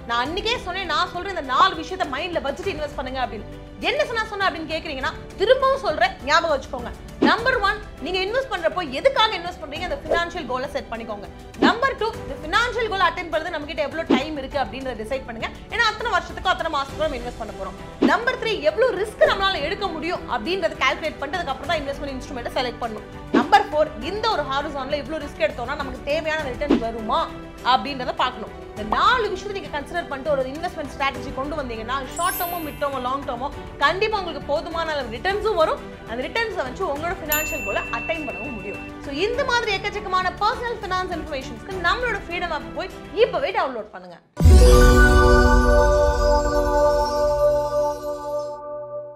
நான் அன்னைக்கே சொன்னேன் நான் சொல்றேன் இந்த நாலு விஷயத்த மைண்ட்ல வச்சுட்டு இன்வெஸ்ட் பண்ணுங்க அப்படின்னு என்ன சொன்னா சொன்ன அப்படின்னு கேக்குறீங்கன்னா திரும்பவும் சொல்றேன் ஞாபகம் வச்சுக்கோங்க நம்பர் ஒன் நீங்க இன்வெஸ்ட் பண்றப்போ எதுக்காக இன்வெஸ்ட் பண்றீங்க அந்த ஃபினான்ஷியல் கோலை செட் பண்ணிக்கோங்க நம்பர் டூ இந்த ஃபினான்ஷியல் கோல் அட்டன் பண்றது நம்ம கிட்ட எவ்வளவு டைம் இருக்கு அப்படின்றத டிசைட் பண்ணுங்க ஏன்னா அத்தனை வருஷத்துக்கு அத்தனை மாசத்துக்கு நம்ம இன்வெஸ்ட் பண்ண போறோம் நம்பர் த்ரீ எவ்வளவு ரிஸ்க் நம்மளால எடுக்க முடியும் அப்படின்றத கால்குலேட் பண்ணிட்டு அதுக்கப்புறம் தான் இன்வெஸ்ட்மெண்ட் இன்ஸ்ட்ருமெண்ட் செலக்ட் பண்ணணும் நம்பர் ஃபோர் இந்த ஒரு ஹாரிசான்ல இவ்வளவு ரிஸ்க் எடுத்தோம்னா நமக்கு தேவையான ரிட்டர்ன் வருமா அப்படின்றத பார்க்கணும் இந்த நாலு விஷயத்தை நீங்க கன்சிடர் பண்ணிட்டு ஒரு இன்வெஸ்ட்மெண்ட் ஸ்ட்ராட்டஜி கொண்டு வந்தீங்கன்னா ஷார்ட் டேர்மோ மிட் டேர்மோ லாங் டேர்மோ கண்டிப்பா உங்களுக்கு போதுமான அளவு ரிட்டர்ன்ஸும் வரும் அந்த ரிட்டர்ன்ஸை வச்சு உங்களோட ஃபினான்ஷியல் கோலை அட்டைன் பண்ணவும் முடியும் ஸோ இந்த மாதிரி எக்கச்சக்கமான பர்சனல் ஃபினான்ஸ் இன்ஃபர்மேஷன்ஸ்க்கு நம்மளோட ஃப்ரீடம் ஆப் போய் இப்போவே டவுன்லோட் பண்ணுங்க